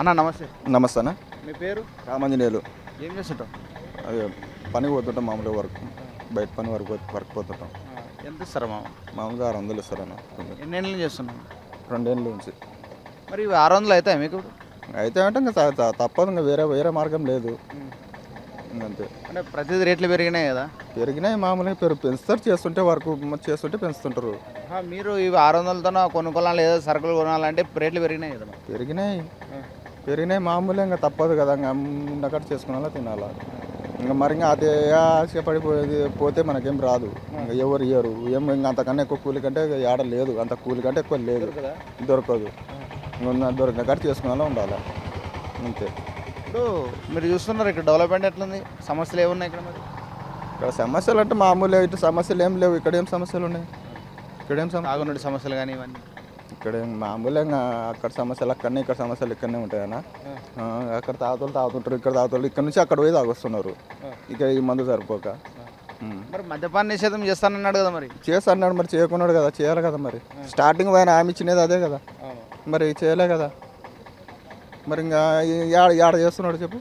అన్న నమస్తే నమస్తే అన్న మీ పేరు రామాంజనేయులు ఏం చేస్తుంటాం అదే పనికి పోతుంటాం మామూలుగా వర్క్ బయట పని వర్క్ వర్క్ పోతుంటాం ఎంత ఇస్తారా మామ మామూలుగా ఆరు వందలు ఇస్తారన్న ఎన్నేళ్ళు చేస్తున్నాం రెండేళ్ళ నుంచి మరి ఇవి ఆరు వందలు అవుతాయి మీకు ఇప్పుడు? అయితే అంటే ఇంకా త- త- తప్పదు ఇంకా వేరే వేరే మార్గం లేదు ఇంక అంతే అంటే ప్రతిదీ రేట్లు పెరిగినాయి కదా పెరిగినాయి మామూలుగా పెరుగు పెంచుతారు చేస్తుంటే వర్క్ చేస్తుంటే పెంచుతుంటారు ఆ, మీరు ఇవి ఆరు వందలతో కొనుక్కోవాలి లేదా సరుకులు కొనాలంటే రేట్లు పెరిగినాయి కదా పెరిగినాయి పెరిగినాయి మామూలుగా ఇంకా తప్పదు కదా ఇంకా ఉన్నక్కడ చేసుకున్నా తినాలా ఇంకా మరి ఇంకా అదే ఆశపడిపోయేది పోతే మనకేం రాదు ఇంకా ఎవరు ఇయ్యరు ఏం ఇంకా అంతకన్నా ఎక్కువ కూలి కంటే ఏడ లేదు అంత కూలి కంటే ఎక్కువ లేదు దొరకదు ఇంకా దొరికిన కాడ చేసుకునేలా ఉండాలి అంతే ఇప్పుడు మీరు చూస్తున్నారు ఇక్కడ డెవలప్మెంట్ ఎట్లుంది సమస్యలు ఏమున్నాయి ఇక్కడ మరి ఇక్కడ సమస్యలు అంటే మామూలుగా ఇటు సమస్యలు ఏం లేవు ఇక్కడ ఏం సమస్యలు ఉన్నాయి ఇక్కడ ఏం సమస్య తాగునీటి సమస్యలు కానీ ఇవన్నీ ఇక్కడ ఏం మామూలుగా ఇంకా అక్కడ సమస్యలు అక్కడనే ఇక్కడ సమస్యలు ఇక్కడనే ఉంటాయన్నా ఆ, అక్కడ తాగుతారు తాగుతుంటారు ఇక్కడ తాగుతారు ఇక్కడ నుంచి అక్కడ పోయి తాగొస్తున్నారు ఇక ఈ మందు సరిపోక ఉమ్. మరి మద్యపాన నిషేధం చేస్తానన్నాడు కదా మరి చేస్తా అన్నాడు మరి చేయకున్నాడు కదా చేయాలి కదా మరి స్టార్టింగ్ ఆయన హామీ ఇచ్చినది అదే కదా మరి చేయలే కదా మరి ఇంకా ఈ- యాడ యాడ చేస్తున్నాడు చెప్పు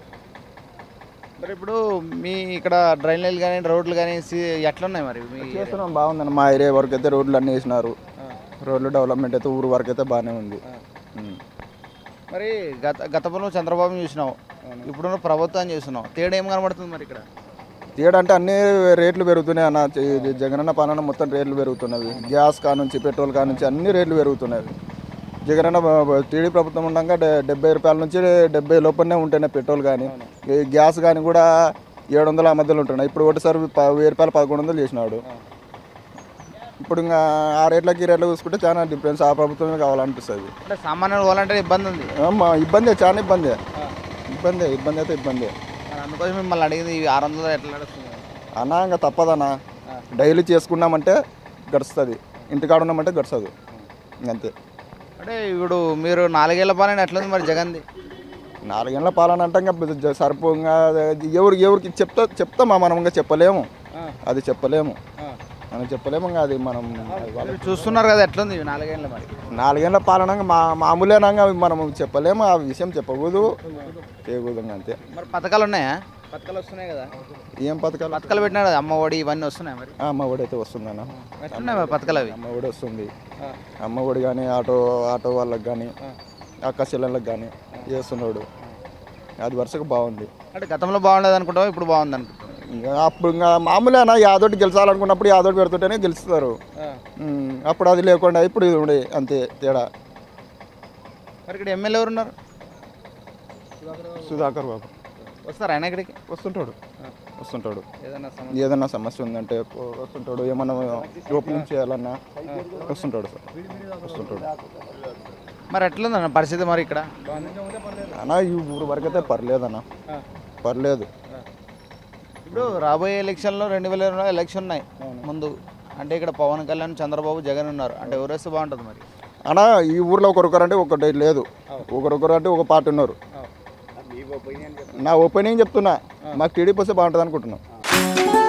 మరి ఇప్పుడు మీ ఇక్కడ డ్రైనేజీలు కానీ రోడ్లు కానీ ఎట్లున్నాయి మరి మీ చేస్తున్నాం బాగుందన్న మా ఏరియా వరకు అయితే రోడ్లు అన్నీ వేసినారు రోడ్లు డెవలప్మెంట్ అయితే ఊరు వరకు అయితే బాగానే ఉంది ఉమ్. మరి గత గతంలో చంద్రబాబు చూసినావు ఇప్పుడు ప్రభుత్వం చూసినావు తేడా ఏం కనబడుతుంది మరి ఇక్కడ తీయడంటే అన్ని రేట్లు పెరుగుతున్నాయి అన్న చే- ఇది జగనన్న పాలన మొత్తం రేట్లు పెరుగుతున్నవి గ్యాస్ కానుంచి పెట్రోల్ కానుంచి అన్ని రేట్లు పెరుగుతున్నాయి జగనన్న బ- బ- టీడీ ప్రభుత్వం ఉండగా డె- డెబ్బై రూపాయల నుంచి డెబ్బై లోపలనే ఉంటున్నాయి పెట్రోల్ కానీ ఈ గ్యాస్ కానీ కూడా ఏడు వందల ఆ మధ్యలో ఉంటున్నాయి ఇప్పుడు ఒకటిసారి ప- వెయ్యి రూపాయలు పదకొండు వందలు చేసినాడు ఇప్పుడు ఇంకా ఆ రేట్లకి ఈ రేట్లు చూసుకుంటే చాలా డిఫరెన్స్ ఆ ప్రభుత్వమే కావాలనిపిస్తుంది అంటే సామాన్యులు పోవాలంటే ఇబ్బంది ఉంది అమ్మా ఇబ్బందే చాలా ఇబ్బందే ఇబ్బందే ఇబ్బంది అయితే ఇబ్బందే మరి అందుకోసం మిమ్మల్ని అడిగింది ఇవి ఆరు వందలు ఎట్లా నడుస్తుంది అన్నా ఇంకా తప్పదన్నా డైలీ చేసుకున్నామంటే గడుస్తుంది ఇంటికాడ ఉన్నామంటే గడుస్తుంది ఇంకంతే అంటే ఇప్పుడు మీరు నాలుగేళ్ల పాలన ఎట్లుంది మరి జగన్ది నాలుగేళ్ల పాలన అంటే ఇంకా జ- సరిపో ఇంకా ఎవరికి ఎవరికి చెప్తా చెప్తామా మనం ఇంకా చెప్పలేము అది చెప్పలేము మనం చెప్పలేము ఇంకా అది మనం అది వాళ్ళ- మీరు చూస్తున్నారు కదా ఎట్లుంది ఇవి నాలుగేళ్ళ మరి నాలుగేళ్ల పాలన ఇంకా మా మామూలేనంగా మనం చెప్పలేము ఆ విషయం చెప్పకూడదు చేయకూడదు ఇంకా అంతే మరి పథకాలు ఉన్నాయా పథకాలు వస్తున్నాయి కదా ఏం పథకాలు పథకాలు పెట్టినారు కదా అమ్మ ఒడి ఇవన్నీ వస్తున్నాయి మరి ఆ, అమ్మ ఒడి అయితే వస్తుందన్న ఎట్లున్నాయి మరి పథకాలు అవి అమ్మ ఒడి వస్తుంది అమ్మ ఒడి కానీ ఆటో ఆటో వాళ్ళకి కానీ అక్క చెల్లెళ్ళకి కానీ చేస్తున్నాడు అది వరుసగా బాగుంది అంటే గతంలో బాగుండేది అనుకుంటావా ఇప్పుడు బాగుంది అనుకుంటావా ఇంకా అప్పుడు ఇంకా మామూలేనా యాదోటి గెలిచాలనుకున్నప్పుడు యాదోటి పెడుతుంటేనే గెలుస్తారు ఉమ్, అప్పుడు అది లేకుండా ఇప్పుడు ఇది ఉండే అంతే తేడా మరి ఇక్కడ ఎమ్మెల్యే ఎవరు ఉన్నారు సుధాకర్ బాబు వస్తారా ఆయన ఇక్కడికి వస్తుంటాడు వస్తుంటాడు ఏదైనా సమస్య ఏదన్నా సమస్య ఉందంటే పో- వస్తుంటాడు ఏమన్నా ఓపెనింగ్ చేయాలన్నా వస్తుంటాడు సార్ వస్తుంటాడు మరి ఎట్లుందన్న పరిస్థితి మరి ఇక్కడ అన్న ఈ ఊరు వరకు అయితే పర్లేదన్న పర్లేదు ఇప్పుడు రాబోయే ఎలక్షన్లో రెండు వేల ఇరవై నాలుగు ఎలక్షన్ ఉన్నాయి ముందు అంటే ఇక్కడ పవన్ కళ్యాణ్ చంద్రబాబు జగన్ ఉన్నారు అంటే ఎవరు వస్తే బాగుంటుంది మరి అన్న ఈ ఊర్లో ఒకరొకరు అంటే ఒకటి లేదు ఒకరొకరు అంటే ఒక పార్టీ ఉన్నారు నా ఒపీనియన్ చెప్తున్నా మాకు టీడీపీ వస్తే బాగుంటుంది అనుకుంటున్నాం